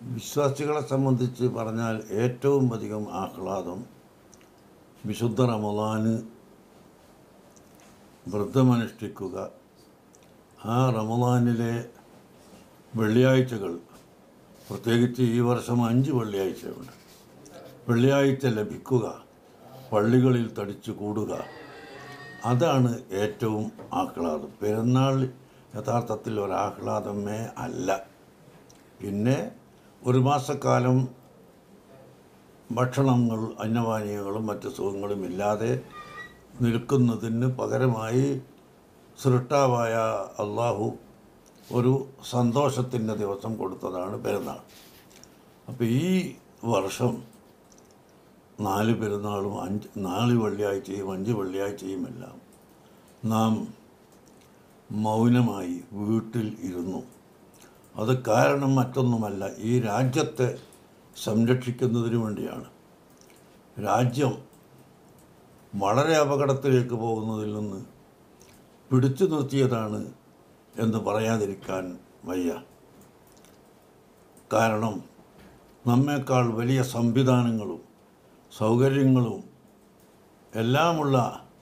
വിശ്വാസികളെ സംബന്ധിച്ച് പറഞ്ഞാൽ ഏറ്റവും അധികം ആഹ്ലാദം വിശുദ്ധ റമദാന് വ്രതമനുഷ്ഠിക്കുക ആ റമദാനിലെ വെള്ളിയാഴ്ചകൾ പ്രത്യേകിച്ച് ഈ വർഷം അഞ്ച് വെള്ളിയാഴ്ചയുണ്ട് വെള്ളിയാഴ്ച ലഭിക്കുക പള്ളികളിൽ തടിച്ചു കൂടുക അതാണ് ഏറ്റവും ആഹ്ലാദം പെരുന്നാൾ യഥാർത്ഥത്തിൽ ഒരാഹ്ലാദമേ അല്ല പിന്നെ ഒരു മാസക്കാലം ഭക്ഷണങ്ങൾ അന്നപാനീയങ്ങളും മറ്റ് സുഖങ്ങളും ഇല്ലാതെ നിൽക്കുന്നതിന് പകരമായി സൃഷ്ടാവായ അള്ളാഹു ഒരു സന്തോഷത്തിൻ്റെ ദിവസം കൊടുത്തതാണ് പെരുന്നാൾ അപ്പോൾ ഈ വർഷം നാല് പെരുന്നാളും അഞ്ച് നാല് വെള്ളിയാഴ്ചയും അഞ്ച് വെള്ളിയാഴ്ചയുമെല്ലാം നാം മൗനമായി വീട്ടിൽ ഇരുന്നു അത് കാരണം മറ്റൊന്നുമല്ല ഈ രാജ്യത്തെ സംരക്ഷിക്കുന്നതിന് വേണ്ടിയാണ് രാജ്യം വളരെ അപകടത്തിലേക്ക് പോകുന്നതിൽ നിന്ന് പിടിച്ചു നിർത്തിയതാണ് എന്ന് പറയാതിരിക്കാൻ വയ്യ കാരണം നമ്മേക്കാൾ വലിയ സംവിധാനങ്ങളും സൗകര്യങ്ങളും എല്ലാമുള്ള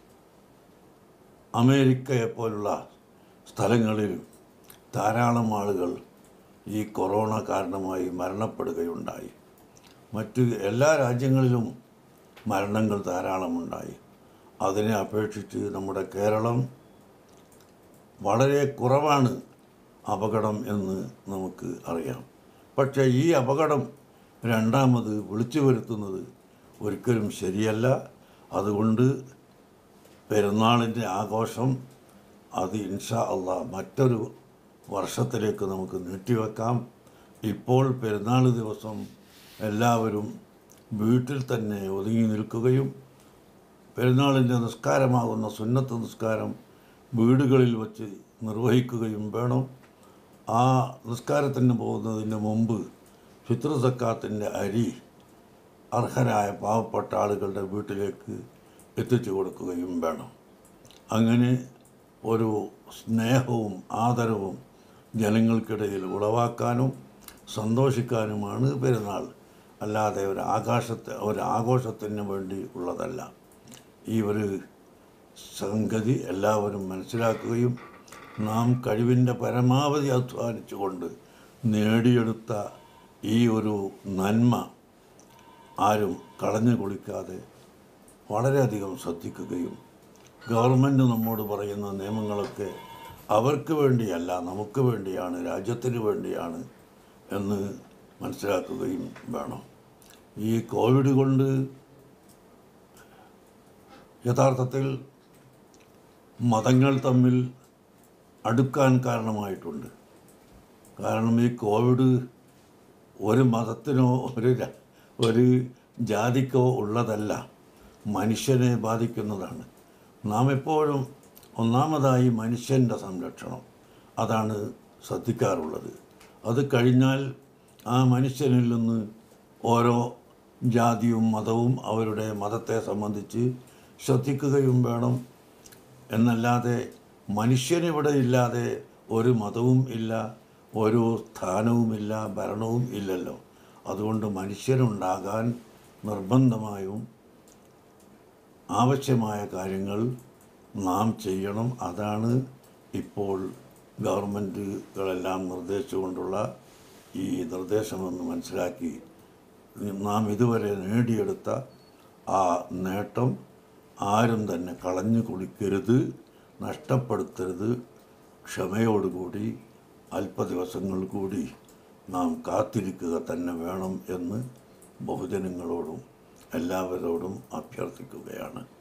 അമേരിക്കയെപ്പോലുള്ള സ്ഥലങ്ങളിൽ ധാരാളം ആളുകൾ ഈ കൊറോണ കാരണമായി മരണപ്പെടുകയുണ്ടായി മറ്റ് എല്ലാ രാജ്യങ്ങളിലും മരണങ്ങൾ ധാരാളമുണ്ടായി അതിനെ അപേക്ഷിച്ച് നമ്മുടെ കേരളം വളരെ കുറവാണ് അപകടം എന്ന് നമുക്ക് അറിയാം പക്ഷേ ഈ അപകടം രണ്ടാമത് വിളിച്ചു വരുത്തുന്നത് ഒരിക്കലും ശരിയല്ല അതുകൊണ്ട് പെരുന്നാളിൻ്റെ ആഘോഷം അത് ഇൻഷാ അള്ളാ മറ്റൊരു വർഷത്തിലേക്ക് നമുക്ക് നീട്ടിവെക്കാം ഇപ്പോൾ പെരുന്നാൾ ദിവസം എല്ലാവരും വീട്ടിൽ തന്നെ ഒതുങ്ങി നിൽക്കുകയും പെരുന്നാളിൻ്റെ നിസ്കാരമാകുന്ന സുന്നത്ത് നിസ്കാരം വീടുകളിൽ വച്ച് നിർവഹിക്കുകയും വേണം ആ നിസ്കാരത്തിന് പോകുന്നതിന് മുമ്പ് ഫിത്ര സക്കാത്തിൻ്റെ അരി അർഹരായ പാവപ്പെട്ട ആളുകളുടെ വീട്ടിലേക്ക് എത്തിച്ചു കൊടുക്കുകയും വേണം അങ്ങനെ ഒരു സ്നേഹവും ആദരവും ജനങ്ങൾക്കിടയിൽ ഉളവാക്കാനും സന്തോഷിക്കാനുമാണ് പെരുന്നാൾ അല്ലാതെ ഒരു ആകാശത്തെ ഒരു ആഘോഷത്തിന് വേണ്ടി ഉള്ളതല്ല ഈ ഒരു സംഗതി എല്ലാവരും മനസ്സിലാക്കുകയും നാം കഴിവിൻ്റെ പരമാവധി അധ്വാനിച്ചുകൊണ്ട് നേടിയെടുത്ത ഈ ഒരു നന്മ ആരും കളഞ്ഞു കുളിക്കാതെ വളരെയധികം ശ്രദ്ധിക്കുകയും ഗവൺമെൻറ് നമ്മോട് പറയുന്ന നിയമങ്ങളൊക്കെ അവർക്ക് വേണ്ടിയല്ല നമുക്ക് വേണ്ടിയാണ് രാജ്യത്തിന് വേണ്ടിയാണ് എന്ന് മനസ്സിലാക്കുകയും വേണം ഈ കോവിഡ് കൊണ്ട് യഥാർത്ഥത്തിൽ മതങ്ങൾ തമ്മിൽ അടുക്കാൻ കാരണമായിട്ടുണ്ട് കാരണം ഈ കോവിഡ് ഒരു മതത്തിനോ ഒരു ര- ഒരു ജാതിക്കോ ഉള്ളതല്ല മനുഷ്യനെ ബാധിക്കുന്നതാണ് നാം എപ്പോഴും ഒന്നാമതായി മനുഷ്യൻ്റെ സംരക്ഷണം അതാണ് ശ്രദ്ധിക്കാറുള്ളത് അത് കഴിഞ്ഞാൽ ആ മനുഷ്യനിൽ നിന്ന് ഓരോ ജാതിയും മതവും അവരുടെ മതത്തെ സംബന്ധിച്ച് ശ്രദ്ധിക്കുകയും വേണം എന്നല്ലാതെ മനുഷ്യനിവിടെ ഇല്ലാതെ ഒരു മതവും ഇല്ല ഒരു സ്ഥാനവുമില്ല ഭരണവും ഇല്ലല്ലോ അതുകൊണ്ട് മനുഷ്യനുണ്ടാകാൻ നിർബന്ധമായും ആവശ്യമായ കാര്യങ്ങൾ നാം ചെയ്യണം അതാണ് ഇപ്പോൾ ഗവൺമെൻറ്റുകളെല്ലാം നിർദ്ദേശിച്ചുകൊണ്ടുള്ള ഈ നിർദ്ദേശമെന്ന് മനസ്സിലാക്കി നാം ഇതുവരെ നേടിയെടുത്ത ആ നേട്ടം ആരും തന്നെ കളഞ്ഞു കുളിക്കരുത് നഷ്ടപ്പെടുത്തരുത് ക്ഷമയോടുകൂടി അല്പദിവസങ്ങൾ കൂടി നാം കാത്തിരിക്കുക തന്നെ വേണം എന്ന് ബഹുജനങ്ങളോടും എല്ലാവരോടും അഭ്യർത്ഥിക്കുകയാണ്